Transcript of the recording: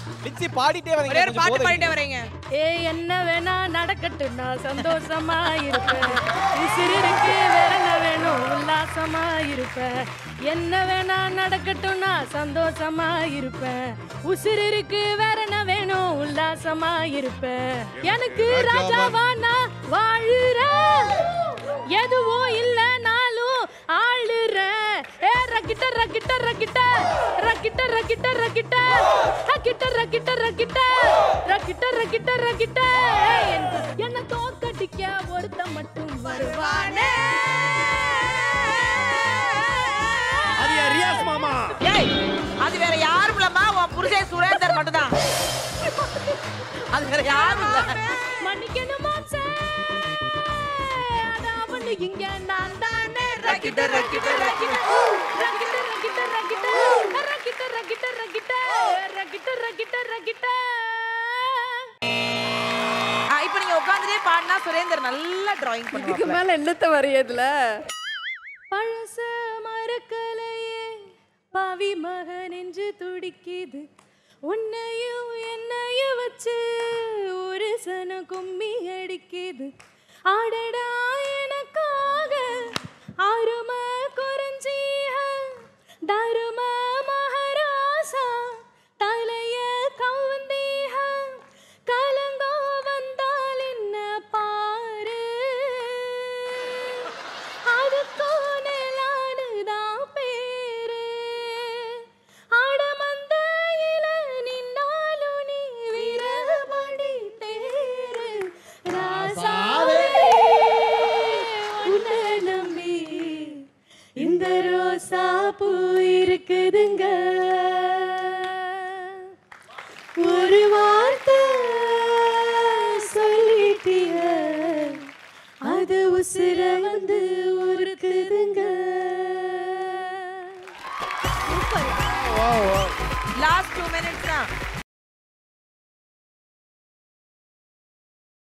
Lychee பாடிட்டே வரீங்க ஒரே ஒரு கொஞ்சம் பாட்டு போதைக்கு. பாடிட்டே வரீங்க ஏ என்ன வேணா நடக்கட்டும் நான் சந்தோஷமா இருப்பேன் உசிருக்கு வேற என்ன வேணும் உல்லாசமா இருப்பேன் என்ன வேணா நடக்கட்டும் நான் சந்தோஷமா இருப்பேன் உசிருக்கு வேற என்ன வேணும் உல்லாசமா இருப்பேன் எனக்கு ராஜாவா நான் வாழுறேன் எதுவும் இல்லைனாலும் ஆளுறேன் ஏ ரக்கிட்ட ரக்கிட்ட ரக்கிட்ட ரக்கிட்ட ரக்கிட்ட ரக்கிட்ட ரக்கிட்ட ரக்கிட்ட ரக்கிட்ட ரக்கிட்ட ரக்கிட்ட ரக்கிட்ட என்ன- என்ன தோக்கடிக்க ஒருத்த மட்டும் வருவானே அது என் ரியாஸ் மாமா ஏய் அது வேற யாரும் இல்லம்மா உன் புருஷன் சுரேந்தர் மட்டும்தான் அது வேற யாரும் இல்ல மன்னிக்கணும் மாம்சே அது அவனு இங்க நான் தானே ரக்கிட்ட, ரக்கிட்ட, ரக்கிட்ட. ரக்கிட்ட ரக்கிட்ட ரக்கிட்ட ரக்கிட்ட ரக்கிட்ட ரக்கிட்ட ரக்கிட்ட ரக்கிட்ட ரக்கிட்ட ஆ, இப்ப நீங்க உட்கார்ந்துட்டே பாடினா சுரேந்தர் நல்லா டிராயிங் இதுக்கு பண்ணுவாங்க மேல என்னத்த வரையதுல பழச மறக்கலையே பாவி மக நெஞ்சு துடிக்குது உன்னையும் என்னையும் வச்சு ஒரு சன கும்மி அடிக்குது ஆடடா எனக்காக ஆறும குறைஞ்சீக தரும மகாராசா தலைய கவுந்தீக கலங்கோ வந்தால் என்ன பாரு அதுக்கோ நிலானுதான் பேரு ஆடமந்தையில நின்னாலும் நீ வீரமணி தேரு ராசாவே உன்னை நம்பி இந்த ரோசா பூ இருக்குதுங்க ஒரு வார்த்தை சொல்லிட்டிய அது உசுர வந்து உருக்குதுங்க லாஸ்ட் டூ மினிட்ஸ் தான்